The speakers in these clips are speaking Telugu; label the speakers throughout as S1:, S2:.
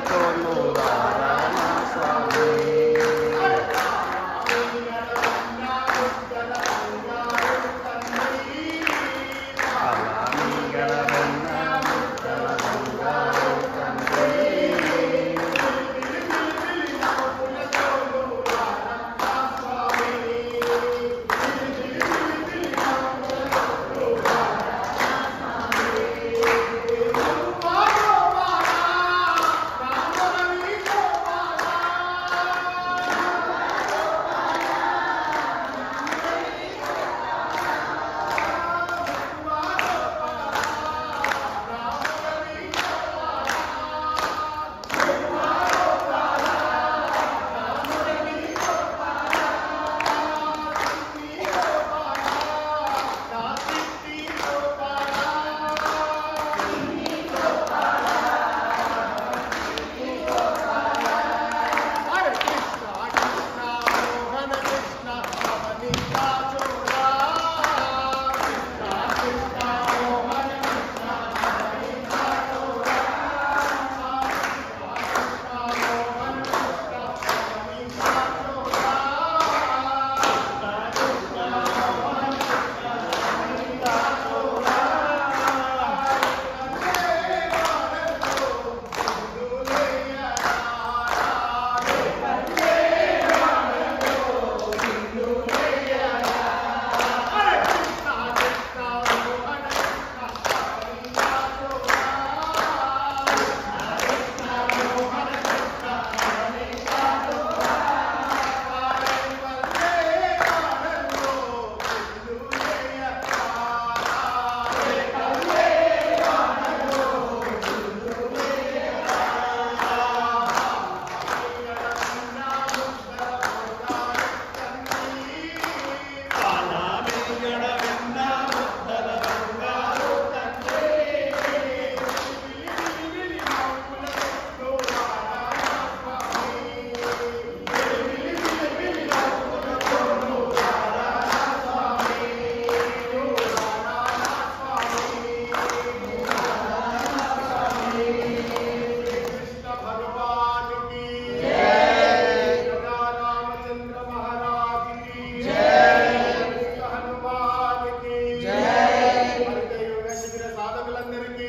S1: ములతోను రారణ స్వామి అలాని గడవన్న ముద్దల బంగారు తండ్రి
S2: సాధకులందరికీ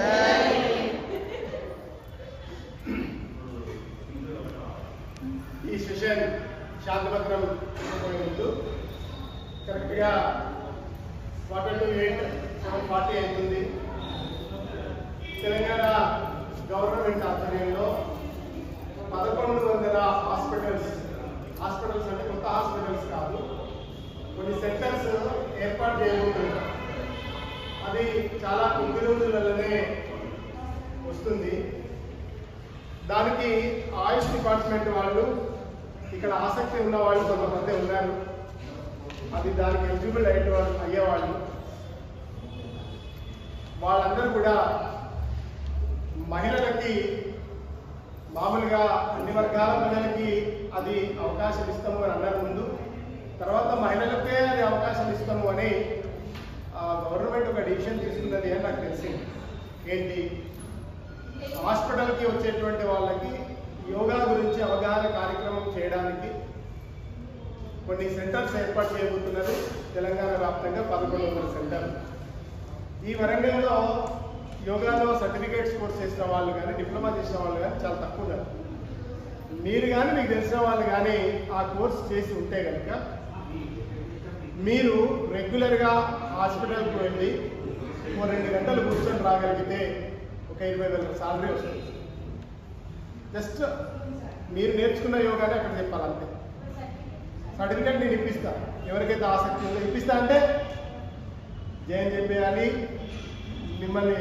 S2: ఈ సెషన్ శాంతిభద్రం అయిపోయే ముందు కరెక్ట్గా quarter to eight seven forty అవుతుంది తెలంగాణ గవర్నమెంట్ ఆధ్వర్యంలో పదకొండు వందల హాస్పిటల్స్ హాస్పిటల్స్ అంటే కొత్త హాస్పిటల్స్ కాదు కొన్ని సెంటర్స్ ఏర్పాటు చేయబోతున్నారు అది చాలా కొద్ది రోజులలోనే వస్తుంది దానికి ఆయుష్ డిపార్ట్మెంట్ వాళ్ళు ఇక్కడ ఆసక్తి ఉన్న వాళ్ళు కొంతమంది ఉన్నారు అది దానికి ఎలిజిబుల్ అయ్యే వాళ్ళు అయ్యేవాళ్ళు వాళ్ళందరూ కూడా మహిళలకి మామూలుగా అన్ని వర్గాల ప్రజలకి అది అవకాశం ఇస్తాము అని అన్నారు ముందు తర్వాత మహిళలకే అది అవకాశం ఇస్తాము అని ఆ, గవర్నమెంట్ ఒక డిసిషన్ తీసుకున్నది అని నాకు తెలిసింది ఏంటి హాస్పిటల్కి వచ్చేటువంటి వాళ్ళకి యోగా గురించి అవగాహన కార్యక్రమం చేయడానికి కొన్ని సెంటర్స్ ఏర్పాటు చేయబోతున్నారు తెలంగాణ వ్యాప్తంగా పదకొండు వందల సెంటర్ ఈ వరంగల్లో యోగాలో సర్టిఫికేట్స్ కోర్స్ చేసిన వాళ్ళు కానీ డిప్లొమా చేసిన వాళ్ళు కానీ చాలా తక్కువ ఉన్నారు మీరు కానీ మీకు తెలిసిన వాళ్ళు కానీ ఆ కోర్స్ చేసి ఉంటే కనుక మీరు రెగ్యులర్గా హాస్పిటల్కి వెళ్ళి ఓ రెండు గంటలు కూర్చొని రాగలిగితే ఒక ఇరవై వేల సాలరీ వస్తుంది జస్ట్ మీరు నేర్చుకున్న యోగానే అక్కడ చెప్పాలి అంతే సర్టిఫికేట్ నేను ఇప్పిస్తా ఎవరికైతే ఆసక్తి ఉందో ఇప్పిస్తా అంటే జయం చెప్పేయాలి మిమ్మల్ని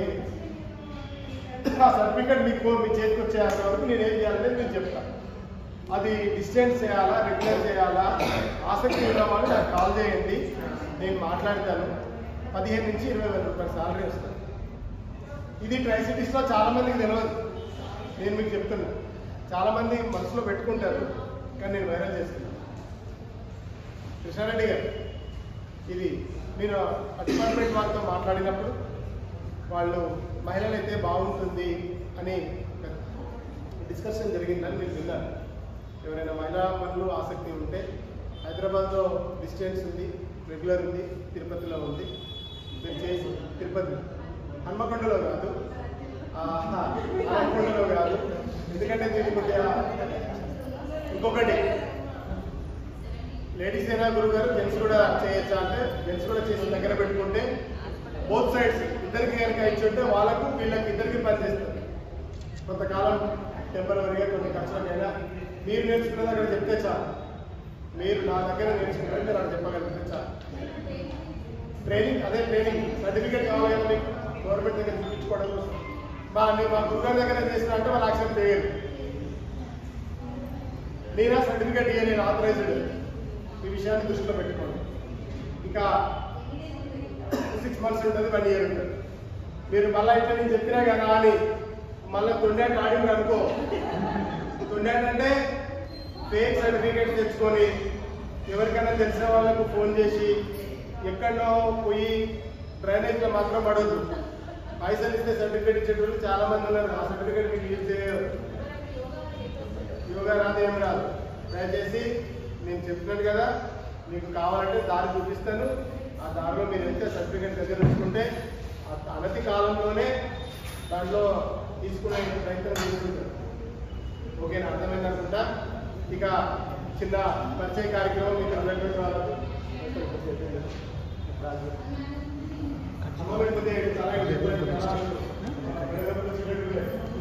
S2: ఆ సర్టిఫికేట్ మీకు మీ చేతికి వచ్చేంత వరకు నేను ఏం చేయాలంటే నేను చెప్తాను అది డిస్టెన్స్ చేయాలా రెగ్యులర్ చేయాలా ఆసక్తి ఉన్న వాళ్ళు నాకు కాల్ చేయండి నేను మాట్లాడతాను పదిహేను నుంచి ఇరవై వేల రూపాయల సాలరీ వస్తుంది ఇది ట్రై సిటీస్లో చాలా మందికి తెలియదు నేను మీకు చెప్తున్నా చాలా మంది మనసులో పెట్టుకుంటారు కానీ నేను వైరల్ చేస్తున్నాను కృష్ణారెడ్డి గారు ఇది నేను డిపార్ట్మెంట్ వాళ్ళతో మాట్లాడినప్పుడు వాళ్ళు మహిళలైతే బాగుంటుంది అని డిస్కషన్ జరిగిందని మీరు విన్నారు ఎవరైనా మహిళా పనులు ఆసక్తి ఉంటే హైదరాబాద్లో డిస్టెన్స్ ఉంది రెగ్యులర్ ఉంది తిరుపతిలో ఉంది మీరు చేసి తిరుపతి హన్మకొండలో కాదు ఆ, హన్మకొండలో కాదు ఎందుకంటే దీనికి కొద్దిగా ఇంకొకటి లేడీస్ అయినా గురువు గారు జెంట్స్ కూడా చేయొచ్చా అంటే జెంట్స్ కూడా చేసి దగ్గర పెట్టుకుంటే బోత్ సైడ్స్ ఇద్దరికి కనుక ఇచ్చి ఉంటే వాళ్ళకు వీళ్ళకి ఇద్దరికి పనిచేస్తుంది కొంతకాలం టెంపరీగా కొన్ని ఖర్చులకైనా మీరు నేర్చుకున్నది అక్కడ చెప్తే చాలు మీరు నా దగ్గర నేర్చుకున్నది మీరు అక్కడ చెప్పగలిగితే చాలు ట్రైనింగ్ అదే ట్రైనింగ్ సర్టిఫికేట్ కావాలి కదా మీకు గవర్నమెంట్ దగ్గర చూపించుకోవడం కోసం మా నేను మా గురుగారి దగ్గర చేసిన అంటే వాళ్ళు యాక్సెప్ట్ చేయరు నేనా సర్టిఫికేట్ ఇయ్య నేను ఆథరైజ్డ్ ఈ విషయాన్ని దృష్టిలో పెట్టుకోండి ఇంకా సిక్స్ మంత్స్ ఉంటుంది వన్ ఇయర్ ఉంటుంది మీరు మళ్ళీ ఇట్లా నేను చెప్పినా కదా అని మళ్ళీ తొండాట ఆడింది అనుకో తొండాట అంటే ఫేక్ సర్టిఫికేట్ తెచ్చుకొని ఎవరికైనా తెలిసిన వాళ్ళకు ఫోన్ చేసి ఎక్కడో పోయి డ్రైనేజ్లో మాత్రం పడదు పైసలు ఇస్తే సర్టిఫికేట్ ఇచ్చేటోళ్ళు చాలా మంది ఉన్నారు ఆ సర్టిఫికేట్ మీకు యూజ్ చేయరు యోగా రాదు ఏం రాదు దయచేసి నేను చెప్పినట్టు కదా మీకు కావాలంటే దారి చూపిస్తాను ఆ దారిలో మీరు వెళ్తే సర్టిఫికేట్ దగ్గర ఉంచుకుంటే ఆ అనతి కాలంలోనే దాంట్లో తీసుకునే ప్రయత్నం చేసుకుంటారు ఓకేనా అర్థమైంది అనుకుంటా ఇక చిన్న పరిచయ కార్యక్రమం ఇక్కడ ఉన్నటువంటి వాళ్ళకు అమ్మఒడి కొద్దిగా చాలా ఎక్కువ